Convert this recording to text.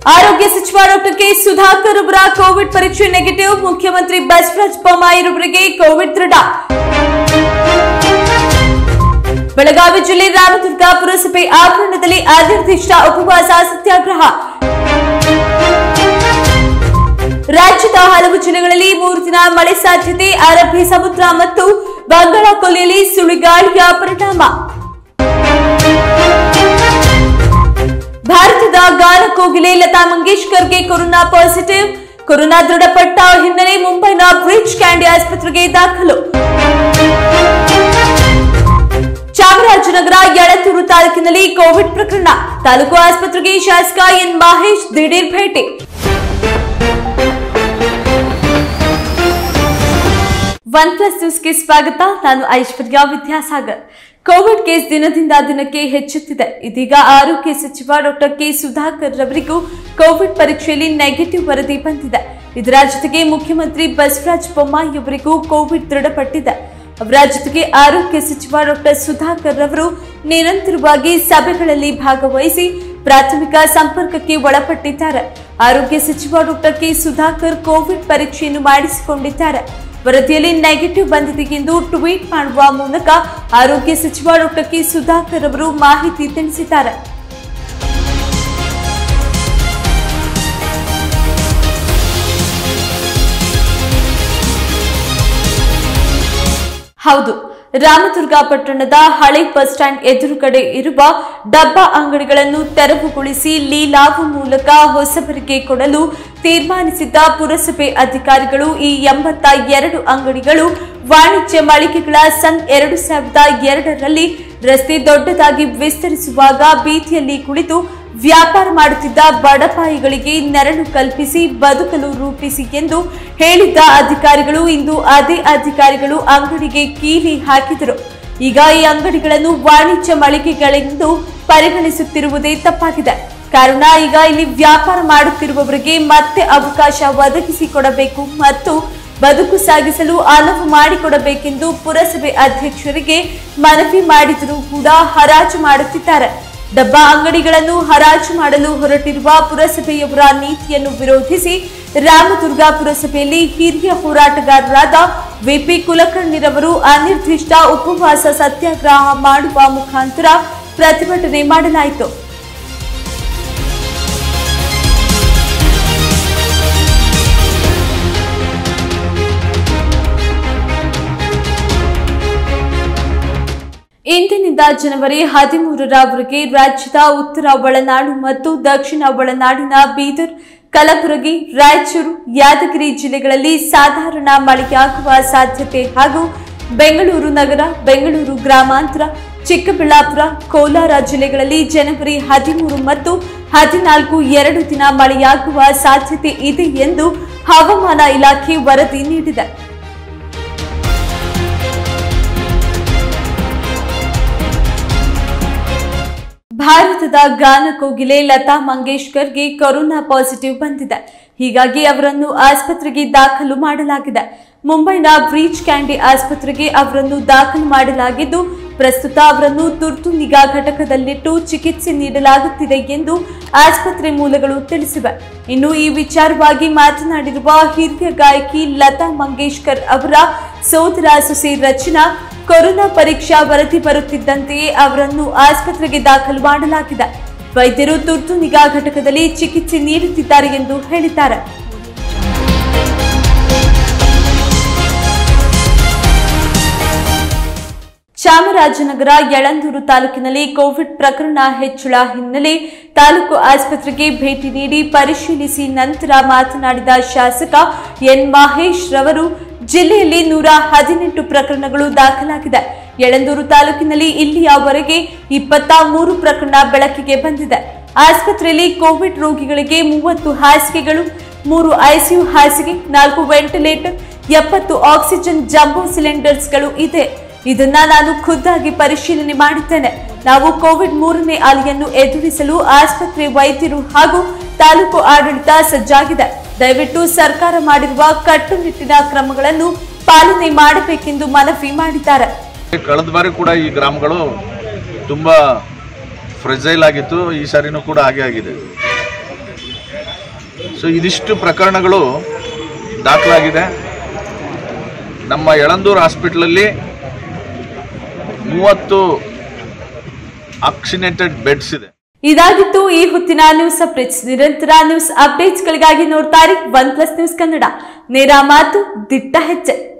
ಆರೋಗ್ಯ ಸಚಿವ doctor K Sudhakar ಅವರ ಕೋವಿಡ್ ಪರೀಕ್ಷೆ ನೆಗೆಟಿವ್ ಮುಖ್ಯಮಂತ್ರಿ ಬಸವರಾಜ ಬೊಮ್ಮಾಯಿರವರಿಗೆ ಕೋವಿಡ್ ದೃಢ ಬೆಳಗಾವಿ ಜಿಲ್ಲೆ ರಾಮದುರ್ಗ ಪುರಸಭೆ ಆವರಣದಲ್ಲಿ ಅನಿರ್ದಿಷ್ಟ ಉಪವಾಸ ಸತ್ಯಾಗ್ರಹ ರಾಜ್ಯದ ಹಲವು ಜಿಲ್ಲೆಗಳಲ್ಲಿ ಮೂರು ದಿನ ಮಳೆ ಸಾಧ್ಯತೆ ಅರಬ್ಬಿ ಸಮುದ್ರ ಮತ್ತು ಬಂಗಾಳ ಕೊಲ್ಲಿಯಲ್ಲಿ ಸುಳಿಗಾಳಿಯ ಪರಿಣಾಮ ಭಾರತದ ಗಾನ ಕೋಗಿಲೆ ಲತಾ ಮಂಗೇಶ್ಕರ್ಗೆ ಕೊರೋನಾ ಪಾಸಿಟಿವ್ ಕೊರೋನಾ ದೃಢಪಟ್ಟ ಹಿನ್ನೆಲೆ ಮುಂಬೈನ ಬ್ರಿಡ್ಜ್ ಕ್ಯಾಂಡಿ ಆಸ್ಪತ್ರೆಗೆ ದಾಖಲು ಚಾಮರಾಜನಗರ ಯಳಂದೂರು ತಾಲೂಕಿನಲ್ಲಿ ಕೋವಿಡ್ ಪ್ರಕರಣ ತಾಲೂಕು ಆಸ್ಪತ್ರೆಗೆ ಶಾಸಕ ಎನ್ ಮಹೇಶ್ ದಿಢೀರ್ ಭೇಟಿ ಒನ್ ಪ್ಲಸ್ ನ್ಯೂಸ್ಗೆ ಸ್ವಾಗತ ನಾನು ಐಶ್ವರ್ಯ ವಿದ್ಯಾಸಾಗರ್ ಕೋವಿಡ್ ಕೇಸ್ ದಿನದಿಂದ ದಿನಕ್ಕೆ ಹೆಚ್ಚುತ್ತಿದೆ ಇದೀಗ ಆರೋಗ್ಯ ಸಚಿವ ಡಾಕ್ಟರ್ ಕೆ ಸುಧಾಕರ್ ರವರಿಗೂ ಕೋವಿಡ್ ಪರೀಕ್ಷೆಯಲ್ಲಿ ನೆಗೆಟಿವ್ ವರದಿ ಬಂದಿದೆ ಇದರ ಜೊತೆಗೆ ಮುಖ್ಯಮಂತ್ರಿ ಬಸವರಾಜ ಬೊಮ್ಮಾಯಿ ಅವರಿಗೂ ಕೋವಿಡ್ ದೃಢಪಟ್ಟಿದೆ ಅವರ ಜೊತೆಗೆ ಆರೋಗ್ಯ ಸಚಿವ ಡಾಕ್ಟರ್ ಸುಧಾಕರ್ ರವರು ನಿರಂತರವಾಗಿ ಸಭೆಗಳಲ್ಲಿ ಭಾಗವಹಿಸಿ ಪ್ರಾಥಮಿಕ ಸಂಪರ್ಕಕ್ಕೆ ಒಳಪಟ್ಟಿದ್ದಾರೆ ಆರೋಗ್ಯ ಸಚಿವ ಡಾಕ್ಟರ್ ಕೆ ಸುಧಾಕರ್ ಕೋವಿಡ್ ಪರೀಕ್ಷೆಯನ್ನು ಮಾಡಿಸಿಕೊಂಡಿದ್ದಾರೆ ವರದಿಯಲ್ಲಿ ನೆಗೆಟಿವ್ ಬಂದಿದೆ ಎಂದು ಟ್ವೀಟ್ ಮಾಡುವ ಮೂಲಕ ಆರೋಗ್ಯ ಸಚಿವ ಡಾಕ್ಟರ್ ಕೆ ಸುಧಾಕರ್ ಅವರು ಮಾಹಿತಿ ತಿಳಿಸಿದ್ದಾರೆ ಹೌದು ರಾಮದುರ್ಗ ಪಟ್ಟಣದ ಹಳೆ ಬಸ್ ಸ್ಟ್ಯಾಂಡ್ ಎದುರುಗಡೆ ಇರುವ ಡಬ್ಬ ಅಂಗಡಿಗಳನ್ನು ತೆರವುಗೊಳಿಸಿ ಲೀಲಾವು ಮೂಲಕ ಹೊಸಬರಿಗೆ ಕೊಡಲು ತೀರ್ಮಾನಿಸಿದ್ದ ಪುರಸಭೆ ಅಧಿಕಾರಿಗಳು ಈ ಎಂಬತ್ತ ಎರಡು ಅಂಗಡಿಗಳು ವಾಣಿಜ್ಯ ಮಳಿಗೆಗಳ ಸನ್ ಎರಡು ಸಾವಿರದ ಎರಡರಲ್ಲಿ ರಸ್ತೆ ದೊಡ್ಡದಾಗಿ ವಿಸ್ತರಿಸುವಾಗ ಬೀದಿಯಲ್ಲಿ ಕುಳಿತು ವ್ಯಾಪಾರ ಮಾಡುತ್ತಿದ್ದ ಬಡಪಾಯಿಗಳಿಗೆ ನೆರಳು ಕಲ್ಪಿಸಿ ಬದುಕಲು ರೂಪಿಸಿ ಎಂದು ಹೇಳಿದ್ದ ಅಧಿಕಾರಿಗಳು ಇಂದು ಅದೇ ಅಧಿಕಾರಿಗಳು ಅಂಗಡಿಗೆ ಕೀಲಿ ಹಾಕಿದರು ಈಗ ಈ ಅಂಗಡಿಗಳನ್ನು ವಾಣಿಜ್ಯ ಮಳಿಗೆಗಳೆಂದು ಪರಿಗಣಿಸುತ್ತಿರುವುದೇ ತಪ್ಪಾಗಿದೆ ಕಾರಣ ಈಗ ಇಲ್ಲಿ ವ್ಯಾಪಾರ ಮಾಡುತ್ತಿರುವವರಿಗೆ ಮತ್ತೆ ಅವಕಾಶ ಒದಗಿಸಿಕೊಡಬೇಕು ಮತ್ತು ಬದುಕು ಸಾಗಿಸಲು ಅನುವು ಮಾಡಿಕೊಡಬೇಕೆಂದು ಪುರಸಭೆ ಅಧ್ಯಕ್ಷರಿಗೆ ಮನವಿ ಮಾಡಿದರೂ ಕೂಡ ಹರಾಜು ಮಾಡುತ್ತಿದ್ದಾರೆ ಡಬ್ಬಾ ಅಂಗಡಿಗಳನ್ನು ಹರಾಜು ಮಾಡಲು ಹೊರಟಿರುವ ಪುರಸಭೆಯವರ ನೀತಿಯನ್ನು ವಿರೋಧಿಸಿ ರಾಮದುರ್ಗ ಪುರಸಭೆಯಲ್ಲಿ ಹಿರಿಯ ಹೋರಾಟಗಾರರಾದ ವಿಪಿ ಕುಲಕರ್ಣಿರವರು ಅನಿರ್ದಿಷ್ಟ ಉಪವಾಸ ಸತ್ಯಾಗ್ರಹ ಮಾಡುವ ಮುಖಾಂತರ ಪ್ರತಿಭಟನೆ ಮಾಡಲಾಯಿತು ಇಂದಿನಿಂದ ಜನವರಿ ಹದಿಮೂರರವರೆಗೆ ರಾಜ್ಯದ ಉತ್ತರ ಒಳನಾಡು ಮತ್ತು ದಕ್ಷಿಣ ಒಳನಾಡಿನ ಬೀದರ್ ಕಲಬುರಗಿ ರಾಯಚೂರು ಯಾದಗಿರಿ ಜಿಲ್ಲೆಗಳಲ್ಲಿ ಸಾಧಾರಣ ಮಳೆಯಾಗುವ ಸಾಧ್ಯತೆ ಹಾಗೂ ಬೆಂಗಳೂರು ನಗರ ಬೆಂಗಳೂರು ಗ್ರಾಮಾಂತರ ಚಿಕ್ಕಬಳ್ಳಾಪುರ ಕೋಲಾರ ಜಿಲ್ಲೆಗಳಲ್ಲಿ ಜನವರಿ ಹದಿಮೂರು ಮತ್ತು ಹದಿನಾಲ್ಕು ಎರಡು ದಿನ ಮಳೆಯಾಗುವ ಸಾಧ್ಯತೆ ಇದೆ ಎಂದು ಹವಾಮಾನ ಇಲಾಖೆ ವರದಿ ನೀಡಿದೆ ಭಾರತದ ಗಾನ ಕೋಗಿಲೆ ಲತಾ ಮಂಗೇಶ್ಕರ್ಗೆ ಕೊರೋನಾ ಪಾಸಿಟಿವ್ ಬಂದಿದೆ ಹೀಗಾಗಿ ಅವರನ್ನು ಆಸ್ಪತ್ರೆಗೆ ದಾಖಲು ಮಾಡಲಾಗಿದೆ ಮುಂಬೈನ ಬ್ರೀಚ್ ಕ್ಯಾಂಡಿ ಆಸ್ಪತ್ರೆಗೆ ಅವರನ್ನು ದಾಖಲು ಮಾಡಲಾಗಿದ್ದು ಪ್ರಸ್ತುತ ಅವರನ್ನು ತುರ್ತು ನಿಗಾ ಘಟಕದಲ್ಲಿಟ್ಟು ಚಿಕಿತ್ಸೆ ನೀಡಲಾಗುತ್ತಿದೆ ಎಂದು ಆಸ್ಪತ್ರೆ ಮೂಲಗಳು ತಿಳಿಸಿವೆ ಇನ್ನು ಈ ವಿಚಾರವಾಗಿ ಮಾತನಾಡಿರುವ ಹಿರಿಯ ಗಾಯಕಿ ಲತಾ ಮಂಗೇಶ್ಕರ್ ಅವರ ಸೋದರ ಸೊಸೆ ರಚನಾ ಕೊರೋನಾ ಪರೀಕ್ಷಾ ವರದಿ ಬರುತ್ತಿದ್ದಂತೆಯೇ ಅವರನ್ನು ಆಸ್ಪತ್ರೆಗೆ ದಾಖಲು ಮಾಡಲಾಗಿದೆ ವೈದ್ಯರು ತುರ್ತು ನಿಗಾ ಘಟಕದಲ್ಲಿ ಚಿಕಿತ್ಸೆ ನೀಡುತ್ತಿದ್ದಾರೆ ಎಂದು ಹೇಳಿದ್ದಾರೆ ಚಾಮರಾಜನಗರ ಯಳಂದೂರು ತಾಲೂಕಿನಲ್ಲಿ ಕೋವಿಡ್ ಪ್ರಕರಣ ಹೆಚ್ಚಳ ಹಿನ್ನೆಲೆ ತಾಲೂಕು ಆಸ್ಪತ್ರೆಗೆ ಭೇಟಿ ನೀಡಿ ಪರಿಶೀಲಿಸಿ ನಂತರ ಮಾತನಾಡಿದ ಶಾಸಕ ಎನ್ ಮಹೇಶ್ ರವರು ಜಿಲ್ಲೆಯಲ್ಲಿ ನೂರ ಹದಿನೆಂಟು ಪ್ರಕರಣಗಳು ದಾಖಲಾಗಿದೆ ಯಳಂದೂರು ತಾಲೂಕಿನಲ್ಲಿ ಇಲ್ಲಿಯವರೆಗೆ ಇಪ್ಪತ್ತ ಮೂರು ಪ್ರಕರಣ ಬೆಳಕಿಗೆ ಬಂದಿದೆ ಆಸ್ಪತ್ರೆಯಲ್ಲಿ ಕೋವಿಡ್ ರೋಗಿಗಳಿಗೆ ಮೂವತ್ತು ಹಾಸಿಗೆಗಳು ಮೂರು ಐಸಿಯು ಹಾಸಿಗೆ ನಾಲ್ಕು ವೆಂಟಿಲೇಟರ್ ಎಪ್ಪತ್ತು ಆಕ್ಸಿಜನ್ ಜಂಬೋ ಸಿಲಿಂಡರ್ಸ್ಗಳು ಇದೆ ಇದನ್ನ ನಾನು ಖುದ್ದಾಗಿ ಪರಿಶೀಲನೆ ಮಾಡಿದ್ದೇನೆ ನಾವು ಕೋವಿಡ್ ಮೂರನೇ ಅಲೆಯನ್ನು ಎದುರಿಸಲು ಆಸ್ಪತ್ರೆ ವೈದ್ಯರು ಹಾಗೂ ತಾಲೂಕು ಆಡಳಿತ ಸಜ್ಜಾಗಿದೆ ದಯವಿಟ್ಟು ಸರ್ಕಾರ ಮಾಡಿರುವ ಕಟ್ಟುನಿಟ್ಟಿನ ಕ್ರಮಗಳನ್ನು ಪಾಲನೆ ಮಾಡಬೇಕೆಂದು ಮನವಿ ಮಾಡಿದ್ದಾರೆ ಕಳೆದ ಬಾರಿ ಕೂಡ ಈ ಗ್ರಾಮಗಳು ತುಂಬ ಫ್ರೆಜೈಲ್ ಆಗಿತ್ತು ಈ ಸಾರಿನೂ ಕೂಡ ಹಾಗೆ ಆಗಿದೆ ಸೊ ಇದಿಷ್ಟು ಪ್ರಕರಣಗಳು ದಾಖಲಾಗಿದೆ ನಮ್ಮ ಯಳಂದೂರು ಹಾಸ್ಪಿಟ್ಲಲ್ಲಿ ಮೂವತ್ತು ಆಕ್ಸಿನೇಟೆಡ್ ಬೆಡ್ಸ್ ಇದೆ ಇದಾಗಿತ್ತು ಈ ಹೊತ್ತಿನ ನ್ಯೂಸ್ ಅಪ್ಡೇಟ್ಸ್ ನಿರಂತರ ನ್ಯೂಸ್ ಅಪ್ಡೇಟ್ಸ್ಗಳಿಗಾಗಿ ನೋಡ್ತಾ ಇರಿ ಒನ್ ಪ್ಲಸ್ ನ್ಯೂಸ್ ಕನ್ನಡ ನೇರ ಮಾತು ದಿಟ್ಟ ಹೆಜ್ಜೆ